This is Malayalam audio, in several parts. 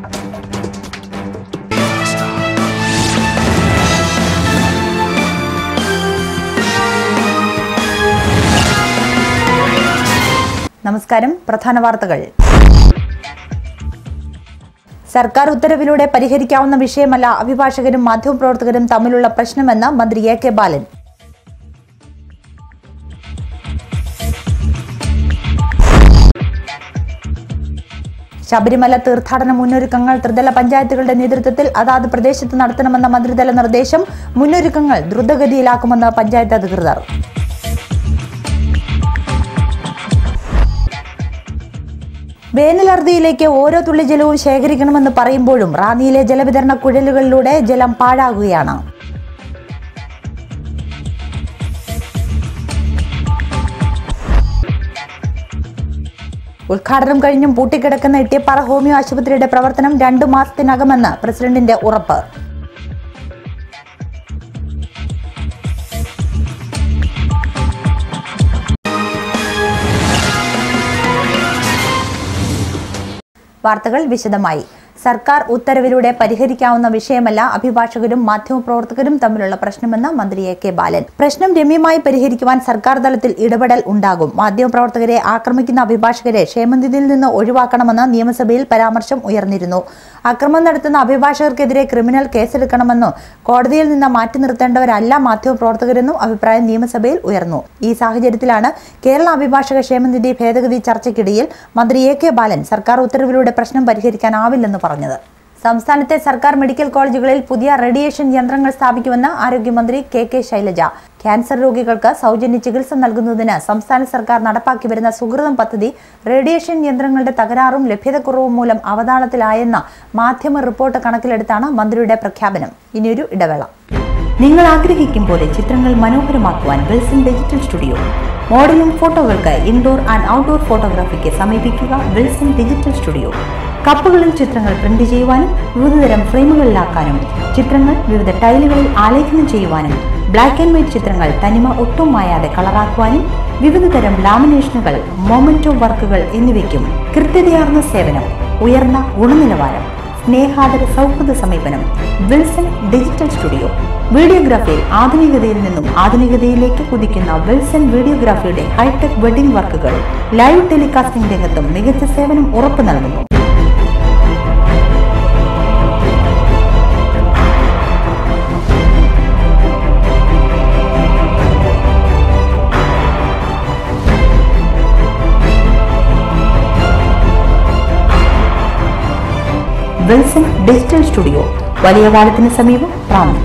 നമസ്കാരം പ്രധാന വാർത്തകൾ സർക്കാർ ഉത്തരവിലൂടെ പരിഹരിക്കാവുന്ന വിഷയമല്ല അഭിഭാഷകരും മാധ്യമപ്രവർത്തകരും തമ്മിലുള്ള പ്രശ്നമെന്ന് മന്ത്രി എ കെ ബാലൻ ശബരിമല തീർത്ഥാടന മുന്നൊരുക്കങ്ങൾ ത്രിതല പഞ്ചായത്തുകളുടെ നേതൃത്വത്തിൽ അതാത് പ്രദേശത്ത് നടത്തണമെന്ന മന്ത്രിതല നിർദ്ദേശം മുന്നൊരുക്കങ്ങൾ ദ്രുതഗതിയിലാക്കുമെന്ന് പഞ്ചായത്ത് അധികൃതർ വേനലർദിയിലേക്ക് ഓരോ തുള്ളി ജലവും ശേഖരിക്കണമെന്ന് പറയുമ്പോഴും റാന്നിയിലെ ജലവിതരണ കുഴലുകളിലൂടെ ജലം പാഴാകുകയാണ് ഉദ്ഘാടനം കഴിഞ്ഞും പൂട്ടിക്കിടക്കുന്ന ഇട്ടിയപ്പാറ ഹോമിയോ ആശുപത്രിയുടെ പ്രവർത്തനം രണ്ടു മാസത്തിനകമെന്ന് പ്രസിഡന്റിന്റെ ഉറപ്പ് വാർത്തകൾ വിശദമായി സർക്കാർ ഉത്തരവിലൂടെ പരിഹരിക്കാവുന്ന വിഷയമല്ല അഭിഭാഷകരും മാധ്യമപ്രവർത്തകരും തമ്മിലുള്ള പ്രശ്നമെന്ന് മന്ത്രി എ കെ ബാലൻ പ്രശ്നം രമ്യമായി പരിഹരിക്കുവാൻ സർക്കാർ തലത്തിൽ ഇടപെടൽ ഉണ്ടാകും മാധ്യമപ്രവർത്തകരെ ആക്രമിക്കുന്ന അഭിഭാഷകരെ ക്ഷേമനിധിയിൽ നിന്ന് ഒഴിവാക്കണമെന്ന് നിയമസഭയിൽ പരാമർശം ഉയർന്നിരുന്നു അക്രമം നടത്തുന്ന അഭിഭാഷകർക്കെതിരെ ക്രിമിനൽ കേസെടുക്കണമെന്നും കോടതിയിൽ നിന്ന് മാറ്റി നിർത്തേണ്ടവരല്ല മാധ്യമപ്രവർത്തകരെന്നും അഭിപ്രായം നിയമസഭയിൽ ഉയർന്നു ഈ സാഹചര്യത്തിലാണ് കേരള അഭിഭാഷക ക്ഷേമനിധി ഭേദഗതി ചർച്ചയ്ക്കിടയിൽ മന്ത്രി എ കെ ബാലൻ സർക്കാർ ഉത്തരവിലൂടെ പ്രശ്നം പരിഹരിക്കാനാവില്ലെന്ന് പറഞ്ഞത് സംസ്ഥാനത്തെ സർക്കാർ മെഡിക്കൽ കോളേജുകളിൽ പുതിയ റേഡിയേഷൻ യന്ത്രങ്ങൾ സ്ഥാപിക്കുമെന്ന് ആരോഗ്യമന്ത്രി കെ കെ ശൈലജ ക്യാൻസർ രോഗികൾക്ക് സൗജന്യ ചികിത്സ നൽകുന്നതിന് സംസ്ഥാന സർക്കാർ നടപ്പാക്കി വരുന്ന സുഹൃതം പദ്ധതി റേഡിയേഷൻ യന്ത്രങ്ങളുടെ തകരാറും ലഭ്യതക്കുറവും മൂലം അവതാളത്തിലായെന്ന മാധ്യമ റിപ്പോർട്ട് കണക്കിലെടുത്താണ് മന്ത്രിയുടെ പ്രഖ്യാപനം ഇനിയൊരു ഇടവേള നിങ്ങൾ ആഗ്രഹിക്കും പോലെ ചിത്രങ്ങൾ മനോഹരമാക്കുവാൻ വിൽസൺ ഡിജിറ്റൽ സ്റ്റുഡിയോ മോഡലിംഗ് ഫോട്ടോകൾക്ക് ഇൻഡോർ ആൻഡ് ഔട്ട്ഡോർ ഫോട്ടോഗ്രാഫിക്ക് സമീപിക്കുക വിൽസൺ ഡിജിറ്റൽ സ്റ്റുഡിയോ കപ്പുകളിൽ ചിത്രങ്ങൾ പ്രിന്റ് ചെയ്യുവാനും വിവിധതരം ഫ്രെയിമുകളിലാക്കാനും ചിത്രങ്ങൾ വിവിധ ടൈലുകളിൽ ആലേഖനം ചെയ്യുവാനും ബ്ലാക്ക് ആൻഡ് വൈറ്റ് ചിത്രങ്ങൾ തനിമ ഒട്ടും മായാതെ കളറാക്കുവാനും വിവിധതരം ലാമിനേഷനുകൾ മൊമെന്റോ വർക്കുകൾ എന്നിവയ്ക്കും കൃത്യതയാർന്ന സേവനം ഉയർന്ന ഗുണനിലവാരം സ്നേഹാദര സൗഹൃദ സമീപനം വിൽസൺ ഡിജിറ്റൽ സ്റ്റുഡിയോ വീഡിയോഗ്രാഫിയിൽ ആധുനികതയിൽ നിന്നും ആധുനികതയിലേക്ക് കുതിക്കുന്ന വിൽസൺ വീഡിയോഗ്രാഫിയുടെ ഹൈടെക് വെഡിംഗ് വർക്കുകൾ ലൈവ് ടെലികാസ്റ്റിംഗ് രംഗത്തും മികച്ച സേവനം ഉറപ്പു നൽകുന്നു വിൽസൺ ഡിജിറ്റൽ സ്റ്റുഡിയോ വലിയ കാലത്തിന് സമീപം റാന്നി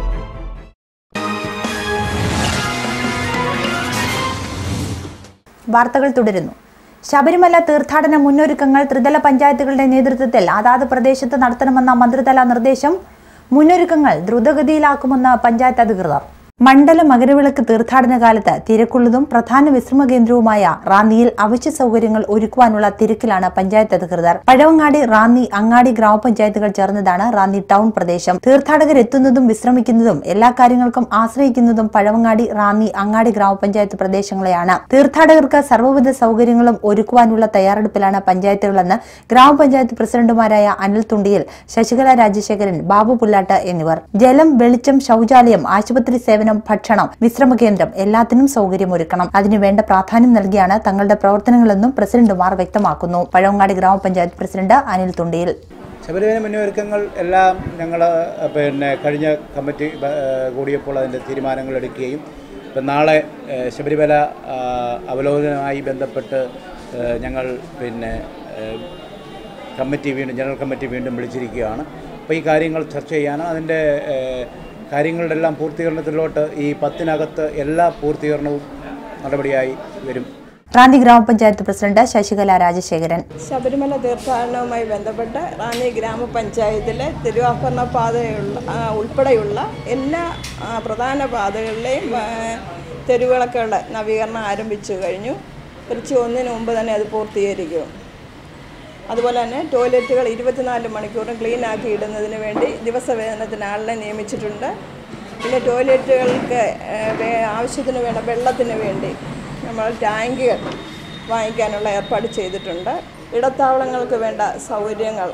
വാർത്തകൾ തുടരുന്നു ശബരിമല തീർത്ഥാടന മുന്നൊരുക്കങ്ങൾ ത്രിതല പഞ്ചായത്തുകളുടെ നേതൃത്വത്തിൽ അതാത് പ്രദേശത്ത് നടത്തണമെന്ന മന്ത്രിതല നിർദ്ദേശം മുന്നൊരുക്കങ്ങൾ ദ്രുതഗതിയിലാക്കുമെന്ന് പഞ്ചായത്ത് അധികൃതർ മണ്ഡല മകരവിളക്ക് തീർത്ഥാടന കാലത്ത് തിരക്കുള്ളതും പ്രധാന വിശ്രമ കേന്ദ്രവുമായ റാന്നിയിൽ അവശ്യ സൗകര്യങ്ങൾ ഒരുക്കുവാനുള്ള തിരക്കിലാണ് പഞ്ചായത്ത് അധികൃതർ പഴവങ്ങാടി റാന്നി അങ്ങാടി ഗ്രാമപഞ്ചായത്തുകൾ ചേർന്നതാണ് റാന്നി ടൗൺ പ്രദേശം തീർത്ഥാടകർ എത്തുന്നതും വിശ്രമിക്കുന്നതും എല്ലാ കാര്യങ്ങൾക്കും ആശ്രയിക്കുന്നതും പഴവങ്ങാടി റാന്നി അങ്ങാടി ഗ്രാമപഞ്ചായത്ത് പ്രദേശങ്ങളെയാണ് തീർത്ഥാടകർക്ക് സർവ്വവിധ സൗകര്യങ്ങളും ഒരുക്കുവാനുള്ള തയ്യാറെടുപ്പിലാണ് പഞ്ചായത്തുകളെന്ന് ഗ്രാമപഞ്ചായത്ത് പ്രസിഡന്റുമാരായ അനിൽ തുണ്ടിയിൽ ശശികല രാജശേഖരൻ ബാബു പുല്ലാട്ട് എന്നിവർ ജലം വെളിച്ചം ശൌചാലയം ആശുപത്രി സേവനം ഭക്ഷണം വിശ്രമ കേന്ദ്രം എല്ലാത്തിനും സൗകര്യമൊരുക്കണം അതിനുവേണ്ട പ്രാധാന്യം നൽകിയാണ് തങ്ങളുടെ പ്രവർത്തനങ്ങളെന്നും പ്രസിഡന്റുമാർ വ്യക്തമാക്കുന്നു പഴവങ്ങാടി ഗ്രാമപഞ്ചായത്ത് പ്രസിഡന്റ് അനിൽ തുണ്ടിയിൽ ശബരിമല മുന്നൊരുക്കങ്ങൾ എല്ലാം ഞങ്ങൾ പിന്നെ കഴിഞ്ഞ കമ്മിറ്റി ബ- കൂടിയപ്പോൾ അതിൻ്റെ തീരുമാനങ്ങൾ എടുക്കുകയും ഇപ്പം നാളെ ഏഹ്, ശബരിമല ആ, അവലോകനവുമായി ബന്ധപ്പെട്ട് ഏഹ്, ഞങ്ങൾ പിന്നെ ഏഹ്, കമ്മിറ്റി വീണ്ടും ജനറൽ കമ്മിറ്റി വീണ്ടും വിളിച്ചിരിക്കുകയാണ് അപ്പോൾ ഈ കാര്യങ്ങൾ ചർച്ച ചെയ്യാനും അതിൻ്റെ ഏഹ്, കാര്യങ്ങളുടെ എല്ലാം പൂർത്തീകരണത്തിലോട്ട് ഈ പത്തിനകത്ത് എല്ലാ പൂർത്തീകരണവും നടപടിയായി വരും റാന്നി ഗ്രാമപഞ്ചായത്ത് പ്രസിഡന്റ് ശശികല രാജശേഖരൻ ശബരിമല തീർത്ഥാടനവുമായി ബന്ധപ്പെട്ട് റാന്നി ഗ്രാമപഞ്ചായത്തിലെ തിരുവാഭരണ പാതയുള്ള ആ, ഉൾപ്പെടെയുള്ള എല്ലാ ആ, പ്രധാന പാതകളിലെയും ആ, തെരുവിളക്കുകളുടെ നവീകരണം ആരംഭിച്ചു കഴിഞ്ഞു തിരിച്ച് ഒന്നിന് മുമ്പ് തന്നെ അത് പൂർത്തീകരിക്കും അതുപോലെ തന്നെ ടോയ്ലറ്റുകൾ ഇരുപത്തിനാല് മണിക്കൂറും ക്ലീൻ ആക്കി ഇടുന്നതിന് വേണ്ടി ദിവസവേതനത്തിന് ആളിനെ നിയമിച്ചിട്ടുണ്ട് പിന്നെ ടോയ്ലറ്റുകൾക്ക് ഏഹ്, വേ- ആവശ്യത്തിന് വേണ്ട വെള്ളത്തിന് വേണ്ടി നമ്മൾ ടാങ്കുകൾ വാങ്ങിക്കാനുള്ള ഏർപ്പാട് ചെയ്തിട്ടുണ്ട് ഇടത്താവളങ്ങൾക്ക് വേണ്ട സൗകര്യങ്ങൾ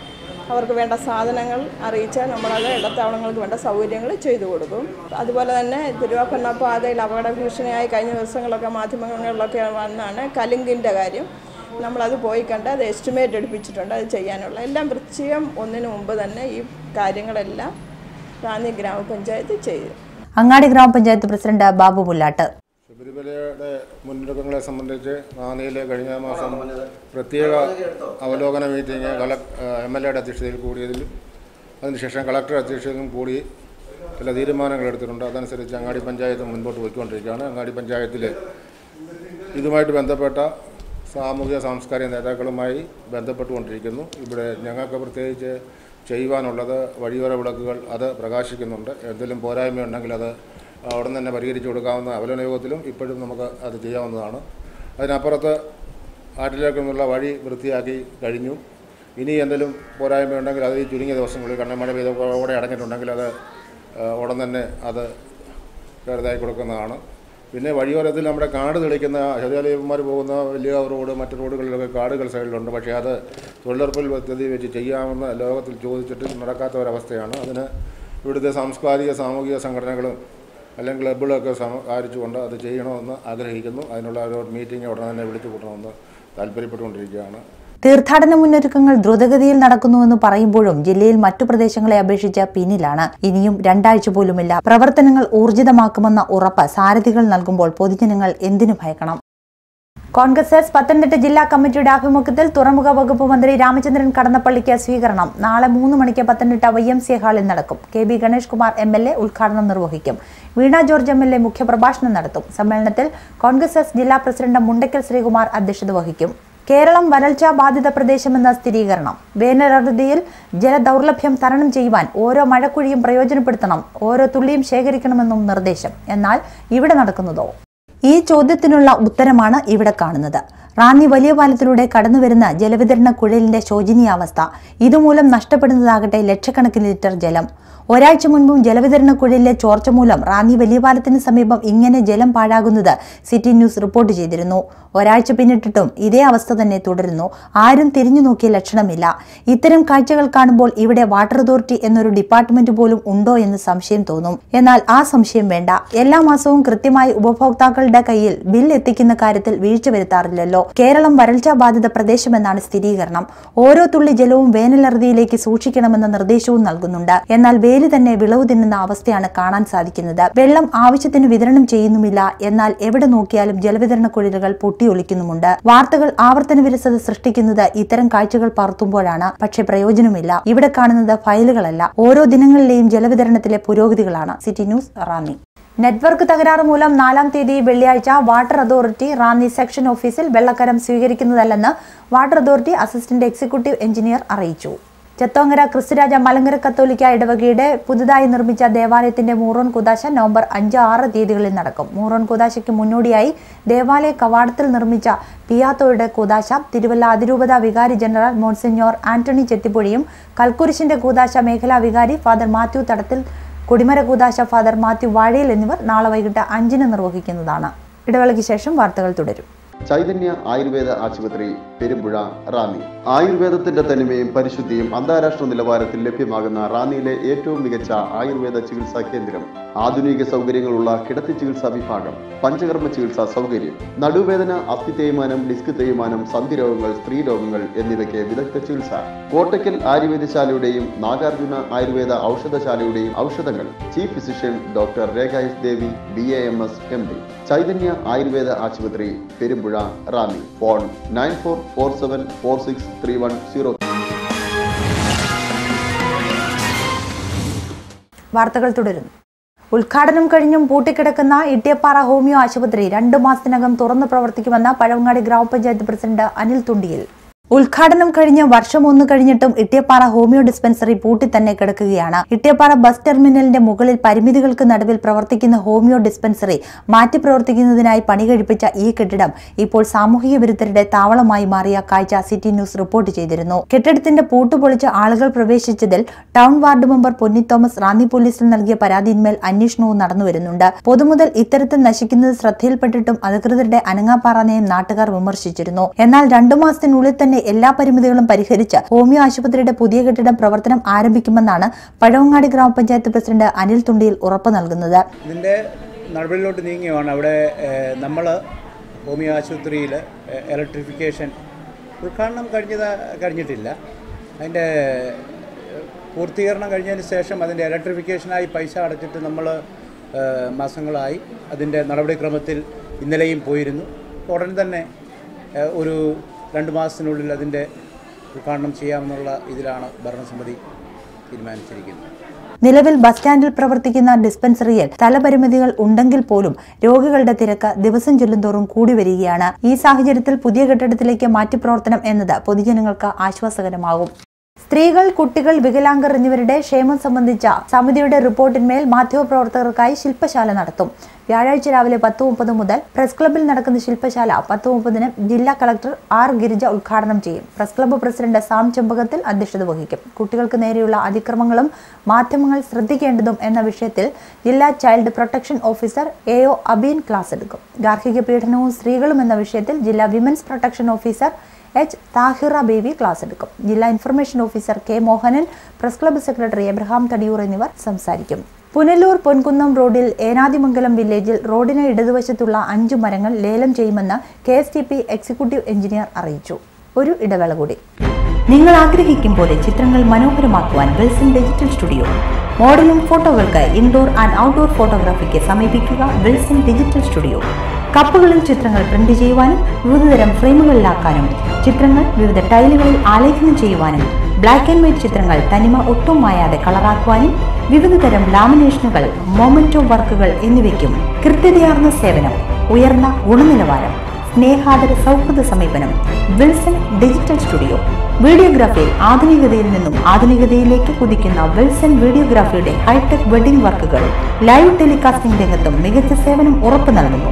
അവർക്ക് വേണ്ട സാധനങ്ങൾ അറിയിച്ചാൽ നമ്മളത് ഇടത്താവളങ്ങൾക്ക് വേണ്ട സൗകര്യങ്ങൾ ചെയ്തു കൊടുക്കും അതുപോലെ തന്നെ തിരുവാഭരണ പാതയിൽ അപകട ഭീഷണിയായി കഴിഞ്ഞ ദിവസങ്ങളൊക്കെ മാധ്യമങ്ങളിലൊക്കെ വന്നാണ് കലിങ്കിൻ്റെ കാര്യം നമ്മളത് പോയി കണ്ട് അത് എസ്റ്റിമേറ്റ് എടുപ്പിച്ചിട്ടുണ്ട് അത് ചെയ്യാനുള്ള എല്ലാം വൃശ്ചികം ഒന്നിനു മുമ്പ് തന്നെ ഈ കാര്യങ്ങളെല്ലാം റാന്നി ഗ്രാമപഞ്ചായത്ത് ചെയ്തു അങ്ങാടി ഗ്രാമപഞ്ചായത്ത് പ്രസിഡന്റ് ബാബു മുല്ലാട്ട് ശബരിമലയുടെ മുന്നൊരുക്കങ്ങളെ സംബന്ധിച്ച് റാന്നിയിലെ കഴിഞ്ഞ മാസം പ്രത്യേക അവലോകന മീറ്റിംഗ് കളക് എം എൽ എയുടെ അധ്യക്ഷതയിൽ കൂടിയതിൽ അതിനുശേഷം കളക്ടർ അധ്യക്ഷതയിലും കൂടി ചില തീരുമാനങ്ങൾ എടുത്തിട്ടുണ്ട് അതനുസരിച്ച് അങ്ങാടി പഞ്ചായത്ത് മുൻപോട്ട് പോയിക്കൊണ്ടിരിക്കുകയാണ് അങ്ങാടി പഞ്ചായത്തിൽ ഇതുമായിട്ട് ബന്ധപ്പെട്ട സാമൂഹിക സാംസ്കാരിക നേതാക്കളുമായി ബന്ധപ്പെട്ടുകൊണ്ടിരിക്കുന്നു ഇവിടെ ഞങ്ങൾക്ക് പ്രത്യേകിച്ച് ചെയ്യുവാനുള്ളത് വഴിയോര വിളക്കുകൾ അത് പ്രകാശിക്കുന്നുണ്ട് എന്തെങ്കിലും പോരായ്മയുണ്ടെങ്കിൽ അത് അവിടെ തന്നെ പരിഹരിച്ചു കൊടുക്കാവുന്ന അവലോകന യോഗത്തിലും ഇപ്പോഴും നമുക്ക് അത് ചെയ്യാവുന്നതാണ് അതിനപ്പുറത്ത് ആറ്റിലേക്ക് നിന്നുള്ള വഴി വൃത്തിയാക്കി കഴിഞ്ഞു ഇനി എന്തെങ്കിലും പോരായ്മയുണ്ടെങ്കിൽ അത് ഈ ചുരുങ്ങിയ ദിവസങ്ങളിൽ കണ്ണമഴ പെയ്തോടെ അടഞ്ഞിട്ടുണ്ടെങ്കിൽ അത് ആ, ഉടൻ തന്നെ അത് ചെറുതായി കൊടുക്കുന്നതാണ് പിന്നെ വഴിയോരത്തിൽ നമ്മുടെ കാട് തെളിക്കുന്ന ശൗചാലയന്മാർ പോകുന്ന വലിയ റോഡ് മറ്റ് റോഡുകളിലൊക്കെ കാടുകൾ സൈഡിലുണ്ട് പക്ഷേ അത് തൊഴിലുറപ്പിൽ പദ്ധതി വെച്ച് ചെയ്യാമെന്ന് ലോകത്തിൽ ചോദിച്ചിട്ട് നടക്കാത്ത ഒരവസ്ഥയാണ് അതിന് ഇവിടുത്തെ സാംസ്കാരിക സാമൂഹിക സംഘടനകളും അല്ലെങ്കിൽ ക്ലബ്ബുകളൊക്കെ സഹകരിച്ചുകൊണ്ട് അത് ചെയ്യണമെന്ന് ആഗ്രഹിക്കുന്നു അതിനുള്ള ഒരു മീറ്റിംഗ് ഉടനെ തന്നെ വിളിച്ചു കൂട്ടണമെന്ന് താല്പര്യപ്പെട്ടുകൊണ്ടിരിക്കുകയാണ് തീർത്ഥാടന മുന്നൊരുക്കങ്ങൾ ദ്രുതഗതിയിൽ നടക്കുന്നുവെന്ന് പറയുമ്പോഴും ജില്ലയിൽ മറ്റു പ്രദേശങ്ങളെ അപേക്ഷിച്ച് പിന്നിലാണ് ഇനിയും രണ്ടാഴ്ച പോലുമില്ല പ്രവർത്തനങ്ങൾ ഊർജിതമാക്കുമെന്ന ഉറപ്പ് സാരഥികൾ നൽകുമ്പോൾ പൊതുജനങ്ങൾ എന്തിനു ഭയക്കണം കോൺഗ്രസ് എസ് പത്തനംതിട്ട ജില്ലാ കമ്മിറ്റിയുടെ ആഭിമുഖ്യത്തിൽ തുറമുഖ വകുപ്പ് മന്ത്രി രാമചന്ദ്രൻ കടന്നപ്പള്ളിക്ക് സ്വീകരണം നാളെ മൂന്ന് മണിക്ക് പത്തനംതിട്ട വൈ എം സി ഹാളിൽ നടക്കും K B Ganesh Kumar M L A ഉദ്ഘാടനം നിർവഹിക്കും Veena George M L A മുഖ്യപ്രഭാഷണം നടത്തും സമ്മേളനത്തിൽ കോൺഗ്രസ് എസ് ജില്ലാ പ്രസിഡന്റ് മുണ്ടയ്ക്കൽ ശ്രീകുമാർ അധ്യക്ഷത വഹിക്കും കേരളം വരൾച്ചാ ബാധിത പ്രദേശമെന്ന സ്ഥിരീകരണം വേനലറുതിയിൽ ജലദൗർലഭ്യം തരണം ചെയ്യുവാൻ ഓരോ മഴക്കുഴിയും പ്രയോജനപ്പെടുത്തണം ഓരോ തുള്ളിയും ശേഖരിക്കണമെന്നും നിർദ്ദേശം എന്നാൽ ഇവിടെ നടക്കുന്നതോ ഈ ചോദ്യത്തിനുള്ള ഉത്തരമാണ് ഇവിടെ കാണുന്നത് റാന്നി വലിയ പാലത്തിലൂടെ കടന്നുവരുന്ന ജലവിതരണ കുഴലിന്റെ ശോചനീയാവസ്ഥ ഇതുമൂലം നഷ്ടപ്പെടുന്നതാകട്ടെ ലക്ഷക്കണക്കിന് ലിറ്റർ ജലം ഒരാഴ്ച മുൻപും ജലവിതരണ കുഴലിലെ ചോർച്ച മൂലം റാന്നി വലിയ പാലത്തിന് സമീപം ഇങ്ങനെ ജലം പാഴാകുന്നത് സിറ്റി ന്യൂസ് റിപ്പോർട്ട് ചെയ്തിരുന്നു ഒരാഴ്ച പിന്നിട്ടിട്ടും ഇതേ അവസ്ഥ തന്നെ തുടരുന്നു ആരും തിരിഞ്ഞു നോക്കിയ ലക്ഷണമില്ല ഇത്തരം കാഴ്ചകൾ കാണുമ്പോൾ ഇവിടെ വാട്ടർ അതോറിറ്റി എന്നൊരു ഡിപ്പാർട്ട്മെന്റ് പോലും ഉണ്ടോ എന്ന് സംശയം തോന്നും എന്നാൽ ആ സംശയം വേണ്ട എല്ലാ മാസവും കൃത്യമായി ഉപഭോക്താക്കളുടെ കയ്യിൽ ബിൽ എത്തിക്കുന്ന കാര്യത്തിൽ വീഴ്ച വരുത്താറില്ലല്ലോ കേരളം വരൾച്ചാ ബാധിത പ്രദേശമെന്നാണ് സ്ഥിരീകരണം ഓരോ തുള്ളി ജലവും വേനലറുതിയിലേക്ക് സൂക്ഷിക്കണമെന്ന നിർദ്ദേശവും നൽകുന്നുണ്ട് എന്നാൽ വേലി തന്നെ വിളവ് തിന്നുന്ന അവസ്ഥയാണ് കാണാൻ സാധിക്കുന്നത് വെള്ളം ആവശ്യത്തിന് വിതരണം ചെയ്യുന്നുമില്ല എന്നാൽ എവിടെ നോക്കിയാലും ജലവിതരണ കുഴലുകൾ പൊട്ടിയൊലിക്കുന്നുമുണ്ട് വാർത്തകൾ ആവർത്തന വിരസത സൃഷ്ടിക്കുന്നത് ഇത്തരം കാഴ്ചകൾ പകർത്തുമ്പോഴാണ് പക്ഷേ പ്രയോജനമില്ല ഇവിടെ കാണുന്നത് ഫയലുകളല്ല ഓരോ ദിനങ്ങളിലെയും ജലവിതരണത്തിലെ പുരോഗതികളാണ് സിറ്റി ന്യൂസ് റാന്നി നെറ്റ്വർക്ക് തകരാറ് മൂലം നാലാം തീയതി വെള്ളിയാഴ്ച വാട്ടർ അതോറിറ്റി റാന്നി സെക്ഷൻ ഓഫീസിൽ വെള്ളക്കരം സ്വീകരിക്കുന്നതല്ലെന്ന് water authority assistant executive engineer അറിയിച്ചു ചത്തോങ്ങര ക്രിസ്തുരാജ മലങ്കര കത്തോലിക്ക ഇടവകയുടെ പുതുതായി നിർമ്മിച്ച ദേവാലയത്തിന്റെ മൂറോൻ കുദാശ നവംബർ അഞ്ച് ആറ് തീയതികളിൽ നടക്കും മൂറോൻ കുദാശയ്ക്ക് മുന്നോടിയായി ദേവാലയ കവാടത്തിൽ നിർമ്മിച്ച പിയാത്തോയുടെ കുദാശ തിരുവല്ല അതിരൂപത വികാരി ജനറൽ മോൺസിഞ്ഞോർ ആന്റണി ചെത്തിപ്പുഴയും കൽക്കുരിശിന്റെ കൂദാശ മേഖലാ വികാരി ഫാദർ മാത്യു തടത്തിൽ കൊടിമര കൂദാശ ഫാദർ മാത്യു വാഴയിൽ എന്നിവർ നാളെ വൈകിട്ട് അഞ്ചിന് നിർവഹിക്കുന്നതാണ് ഇടവേളയ്ക്ക് ശേഷം വാർത്തകൾ തുടരും ചൈതന്യ ആയുർവേദ ആശുപത്രി പെരുമ്പുഴ റാന്നി ആയുർവേദത്തിന്റെ തനിമയും പരിശുദ്ധിയും അന്താരാഷ്ട്ര നിലവാരത്തിൽ ലഭ്യമാകുന്ന റാന്നിയിലെ ഏറ്റവും മികച്ച ആയുർവേദ ചികിത്സാ കേന്ദ്രം ആധുനിക സൗകര്യങ്ങളുള്ള കിടത്തി ചികിത്സാ വിഭാഗം പഞ്ചകർമ്മ ചികിത്സാ സൗകര്യം നടുവേദന അസ്ഥി തേയ്മാനം ഡിസ്ക് തേയ്മാനം സന്ധി രോഗങ്ങൾ സ്ത്രീ രോഗങ്ങൾ എന്നിവയ്ക്ക് വിദഗ്ധ ചികിത്സ കോട്ടയ്ക്കൽ ആയുർവേദശാലയുടെയും നാഗാർജുന ആയുർവേദ ഔഷധശാലയുടെയും ഔഷധങ്ങൾ chief physician doctor Rekha S Devi B A M S M D Chaitanya Ayurveda ആശുപത്രി Perumpuzha Ranni phone nine four four seven four six three one zero വാർത്തകൾ തുടരുന്നു ഉദ്ഘാടനം കഴിഞ്ഞും പൂട്ടിക്കിടക്കുന്ന ഇട്ടിയപ്പാറ ഹോമിയോ ആശുപത്രി രണ്ടു മാസത്തിനകം തുറന്നു പ്രവർത്തിക്കുമെന്ന് പഴവങ്ങാടി ഗ്രാമപഞ്ചായത്ത് പ്രസിഡന്റ് അനിൽ തുണ്ടിയിൽ ഉദ്ഘാടനം കഴിഞ്ഞ് വർഷം ഒന്ന് കഴിഞ്ഞിട്ടും ഇട്ടിയപ്പാറ ഹോമിയോ ഡിസ്പെൻസറി പൂട്ടി തന്നെ കിടക്കുകയാണ് ഇട്ടിയപ്പാറ ബസ് ടെർമിനലിന്റെ മുകളിൽ പരിമിതികൾക്ക് നടുവിൽ പ്രവർത്തിക്കുന്ന ഹോമിയോ ഡിസ്പെൻസറി മാറ്റി പ്രവർത്തിക്കുന്നതിനായി പണി കഴിപ്പിച്ച ഈ കെട്ടിടം ഇപ്പോൾ സാമൂഹിക വിരുദ്ധരുടെ താവളമായി മാറിയ കാഴ്ച സിറ്റി ന്യൂസ് റിപ്പോർട്ട് ചെയ്തിരുന്നു കെട്ടിടത്തിന്റെ പൂട്ടുപൊളിച്ച് ആളുകൾ പ്രവേശിച്ചതിൽ town ward member Ponni Thomas Ranni പോലീസിൽ നൽകിയ പരാതിയിന്മേൽ അന്വേഷണവും നടന്നുവരുന്നുണ്ട് പൊതുമുതൽ ഇത്തരത്തിൽ നശിക്കുന്നത് ശ്രദ്ധയിൽപ്പെട്ടിട്ടും അധികൃതരുടെ അനങ്ങാപ്പാറ നയം നാട്ടുകാർ വിമർശിച്ചിരുന്നു എന്നാൽ രണ്ടു മാസത്തിനുള്ളിൽ തന്നെ തന്നെ എല്ലാ പരിമിതികളും പരിഹരിച്ച് ഹോമിയോ ആശുപത്രിയുടെ പുതിയ കെട്ടിടം പ്രവർത്തനം ആരംഭിക്കുമെന്നാണ് പഴവങ്ങാടി ഗ്രാമപഞ്ചായത്ത് പ്രസിഡന്റ് അനിൽ തുണ്ടിയിൽ ഉറപ്പു നൽകുന്നത് ഇതിൻ്റെ നടപടിയിലോട്ട് നീങ്ങിയാണ് അവിടെ നമ്മൾ ഹോമിയോ ആശുപത്രിയിൽ ഇലക്ട്രിഫിക്കേഷൻ ഉദ്ഘാടനം കഴിഞ്ഞത് കഴിഞ്ഞിട്ടില്ല അതിൻ്റെ പൂർത്തീകരണം കഴിഞ്ഞതിന് ശേഷം അതിൻ്റെ ഇലക്ട്രിഫിക്കേഷനായി പൈസ അടച്ചിട്ട് നമ്മൾ മാസങ്ങളായി അതിൻ്റെ നടപടിക്രമത്തിൽ ഇന്നലെയും പോയിരുന്നു ഉടൻ തന്നെ ഏഹ്, ഒരു രണ്ട് മാസത്തിനുള്ളിൽ അതിൻ്റെ ഉദ്ഘാടനം ചെയ്യാമെന്നുള്ള ഇതിലാണ് ഭരണസമിതി തീരുമാനിച്ചിരിക്കുന്നത് നിലവിൽ ബസ് സ്റ്റാൻഡിൽ പ്രവർത്തിക്കുന്ന ഡിസ്പെൻസറിയിൽ സ്ഥലപരിമിതികൾ ഉണ്ടെങ്കിൽ പോലും രോഗികളുടെ തിരക്ക് ദിവസം ചെല്ലുന്തോറും കൂടി വരികയാണ് ഈ സാഹചര്യത്തിൽ പുതിയ കെട്ടിടത്തിലേക്ക് മാറ്റിപ്രവർത്തനം എന്നത് പൊതുജനങ്ങൾക്ക് ആശ്വാസകരമാകും സ്ത്രീകൾ കുട്ടികൾ വികലാംഗർ എന്നിവരുടെ ക്ഷേമം സംബന്ധിച്ച സമിതിയുടെ റിപ്പോർട്ടിന്മേൽ മാധ്യമപ്രവർത്തകർക്കായി ശില്പശാല നടത്തും വ്യാഴാഴ്ച രാവിലെ പത്ത് മുപ്പത് മുതൽ പ്രസ് ക്ലബ്ബിൽ നടക്കുന്ന ശില്പശാല പത്ത് മുപ്പതിന് ജില്ലാ കളക്ടർ ആർ ഗിരിജ ഉദ്ഘാടനം ചെയ്യും പ്രസ് ക്ലബ്ബ് പ്രസിഡന്റ് സാം ചെമ്പകത്തിൽ അധ്യക്ഷത വഹിക്കും കുട്ടികൾക്ക് നേരെയുള്ള അതിക്രമങ്ങളും മാധ്യമങ്ങൾ ശ്രദ്ധിക്കേണ്ടതും എന്ന വിഷയത്തിൽ ജില്ലാ child protection officer A O Abeen class എടുക്കും ഗാർഹിക പീഡനവും സ്ത്രീകളും എന്ന വിഷയത്തിൽ ജില്ലാ women's protection officer H Thahira Baby class എടുക്കും ജില്ലാ information officer K Mohanan press club secretary Abraham Thadiyoor എന്നിവർ സംസാരിക്കും പുനലൂർ പൊൻകുന്നം റോഡിൽ ഏനാദിമംഗലം വില്ലേജിൽ റോഡിന് ഇടതുവശത്തുള്ള അഞ്ചു മരങ്ങൾ ലേലം ചെയ്യുമെന്ന് K S T P executive engineer അറിയിച്ചു ഒരു ഇടവേള കൂടി നിങ്ങൾ ആഗ്രഹിക്കും പോലെ ചിത്രങ്ങൾ മനോഹരമാക്കുവാൻ വിൽസൺ ഡിജിറ്റൽ സ്റ്റുഡിയോ മോഡലിംഗ് ഫോട്ടോകൾക്ക് ഇൻഡോർ ആൻഡ് ഔട്ട്ഡോർ ഫോട്ടോഗ്രാഫിക്ക് സമീപിക്കുക വിൽസൺ ഡിജിറ്റൽ സ്റ്റുഡിയോ കപ്പുകളിൽ ചിത്രങ്ങൾ പ്രിന്റ് ചെയ്യുവാനും വിവിധതരം ഫ്രെയിമുകളിലാക്കാനും ചിത്രങ്ങൾ വിവിധ ടൈലുകളിൽ ആലേഖനം ചെയ്യുവാനും ബ്ലാക്ക് ആൻഡ് വൈറ്റ് ചിത്രങ്ങൾ തനിമ ഒട്ടും മായാതെ കളറാക്കുവാനും വിവിധതരം ലാമിനേഷനുകൾ മൊമെന്റോ വർക്കുകൾ എന്നിവയ്ക്കും കൃത്യതയാർന്ന സേവനം ഉയർന്ന ഗുണനിലവാരം സ്നേഹാദര സൗഹൃദ സമീപനം വിൽസൺ ഡിജിറ്റൽ സ്റ്റുഡിയോ വീഡിയോഗ്രാഫിയിൽ ആധുനികതയിൽ നിന്നും ആധുനികതയിലേക്ക് കുതിക്കുന്ന വിൽസൺ വീഡിയോഗ്രാഫിയുടെ ഹൈടെക് വെഡിംഗ് വർക്കുകൾ ലൈവ് ടെലികാസ്റ്റിംഗ് രംഗത്തും മികച്ച സേവനം ഉറപ്പു നൽകുന്നു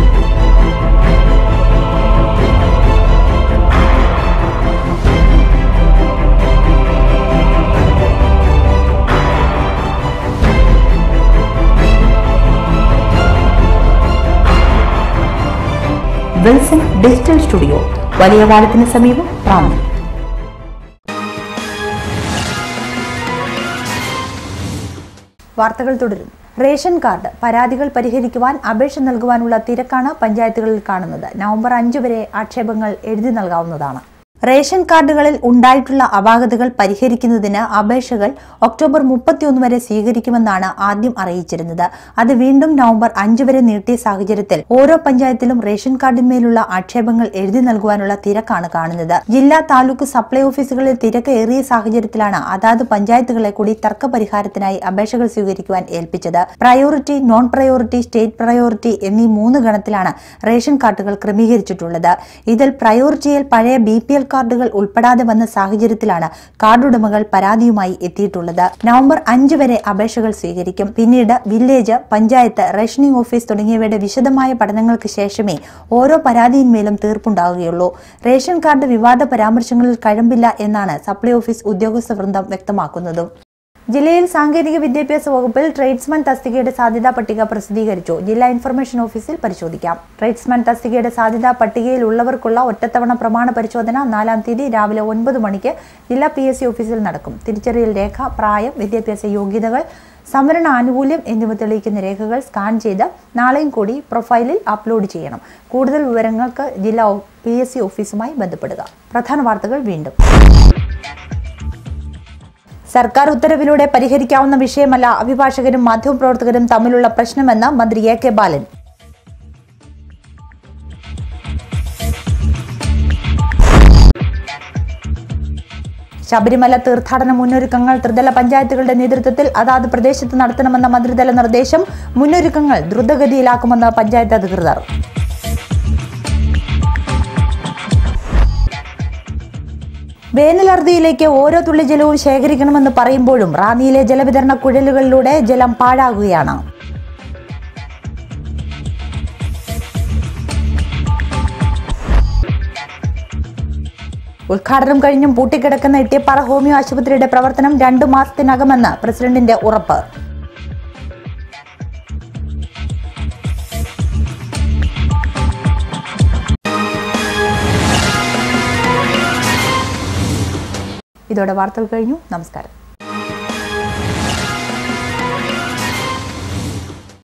വിൽസൺ ഡിജിറ്റൽ സ്റ്റുഡിയോ വലിയ പാലത്തിന് സമീപം റാന്നി വാർത്തകൾ തുടരും റേഷൻ കാർഡ് പരാതികൾ പരിഹരിക്കുവാൻ അപേക്ഷ നൽകുവാനുള്ള തിരക്കാണ് പഞ്ചായത്തുകളിൽ കാണുന്നത് നവംബർ അഞ്ച് വരെ ആക്ഷേപങ്ങൾ എഴുതി നൽകാവുന്നതാണ് റേഷൻ കാർഡുകളിൽ ഉണ്ടായിട്ടുള്ള അപാകതകൾ പരിഹരിക്കുന്നതിന് അപേക്ഷകൾ ഒക്ടോബർ മുപ്പത്തിയൊന്ന് വരെ സ്വീകരിക്കുമെന്നാണ് ആദ്യം അറിയിച്ചിരുന്നത് അത് വീണ്ടും നവംബർ അഞ്ച് വരെ നീട്ടിയ സാഹചര്യത്തിൽ ഓരോ പഞ്ചായത്തിലും റേഷൻ കാർഡിന്മേലുള്ള ആക്ഷേപങ്ങൾ എഴുതി നൽകുവാനുള്ള തിരക്കാണ് കാണുന്നത് ജില്ലാ താലൂക്ക് സപ്ലൈ ഓഫീസുകളിൽ തിരക്ക് ഏറിയ സാഹചര്യത്തിലാണ് അതാത് പഞ്ചായത്തുകളെ കൂടി തർക്ക പരിഹാരത്തിനായി അപേക്ഷകൾ സ്വീകരിക്കുവാൻ ഏൽപ്പിച്ചത് priority non priority state priority എന്നീ മൂന്ന് ഗണത്തിലാണ് റേഷൻ കാർഡുകൾ ക്രമീകരിച്ചിട്ടുള്ളത് ഇതിൽ പ്രയോറിറ്റിയിൽ പഴയ ബി പി എൽ കാർഡുകൾ ഉൾപ്പെടാതെ വന്ന സാഹചര്യത്തിലാണ് കാർഡ് ഉടമകൾ പരാതിയുമായി എത്തിയിട്ടുള്ളത് നവംബർ അഞ്ച് വരെ അപേക്ഷകൾ സ്വീകരിക്കും പിന്നീട് വില്ലേജ് പഞ്ചായത്ത് റേഷനിംഗ് ഓഫീസ് തുടങ്ങിയവയുടെ വിശദമായ പഠനങ്ങൾക്ക് ശേഷമേ ഓരോ പരാതിയിന്മേലും തീർപ്പുണ്ടാവുകയുള്ളൂ റേഷൻ കാർഡ് വിവാദ പരാമർശങ്ങളിൽ കഴമ്പില്ല എന്നാണ് സപ്ലൈ ഓഫീസ് ഉദ്യോഗസ്ഥ വൃന്ദം വ്യക്തമാക്കുന്നതും ജില്ലയിൽ സാങ്കേതിക വിദ്യാഭ്യാസ വകുപ്പിൽ ട്രേഡ്സ്മാൻ തസ്തികയുടെ സാധ്യതാ പട്ടിക പ്രസിദ്ധീകരിച്ചു ജില്ലാ ഇൻഫർമേഷൻ ഓഫീസിൽ പരിശോധിക്കാം ട്രേഡ്സ്മാൻ തസ്തികയുടെ സാധ്യതാ പട്ടികയിൽ ഉള്ളവർക്കുള്ള ഒറ്റത്തവണ പ്രമാണ പരിശോധന നാലാം തീയതി രാവിലെ ഒൻപത് മണിക്ക് ജില്ലാ പി എസ് സി ഓഫീസിൽ നടക്കും തിരിച്ചറിയൽ രേഖ പ്രായം വിദ്യാഭ്യാസ യോഗ്യതകൾ സംവരണ ആനുകൂല്യം എന്നിവ തെളിയിക്കുന്ന രേഖകൾ സ്കാൻ ചെയ്ത് നാളെയും കൂടി പ്രൊഫൈലിൽ അപ്ലോഡ് ചെയ്യണം കൂടുതൽ വിവരങ്ങൾക്ക് ജില്ലാ പി എസ് സി ഓഫീസുമായി ബന്ധപ്പെടുക പ്രധാന വാർത്തകൾ വീണ്ടും സർക്കാർ ഉത്തരവിലൂടെ പരിഹരിക്കാവുന്ന വിഷയമല്ല അഭിഭാഷകരും മാധ്യമപ്രവർത്തകരും തമ്മിലുള്ള പ്രശ്നമെന്ന് മന്ത്രി എ കെ ബാലൻ ശബരിമല തീർത്ഥാടന മുന്നൊരുക്കങ്ങൾ ത്രിതല പഞ്ചായത്തുകളുടെ നേതൃത്വത്തിൽ അതാത് പ്രദേശത്ത് നടത്തണമെന്ന മന്ത്രിതല നിർദ്ദേശം മുന്നൊരുക്കങ്ങൾ ദ്രുതഗതിയിലാക്കുമെന്ന് പഞ്ചായത്ത് അധികൃതർ വേനലർദിയിലേക്ക് ഓരോ തുള്ളി ജലവും ശേഖരിക്കണമെന്ന് പറയുമ്പോഴും റാന്നിയിലെ ജലവിതരണ കുഴലുകളിലൂടെ ജലം പാഴാകുകയാണ് ഉദ്ഘാടനം കഴിഞ്ഞും പൂട്ടിക്കിടക്കുന്ന ഇട്ടിയപ്പാറ ഹോമിയോ ആശുപത്രിയുടെ പ്രവർത്തനം രണ്ടു മാസത്തിനകമെന്ന് പ്രസിഡന്റിന്റെ ഉറപ്പ് ഇതോടെ വാർത്തകൾ കഴിഞ്ഞു നമസ്കാരം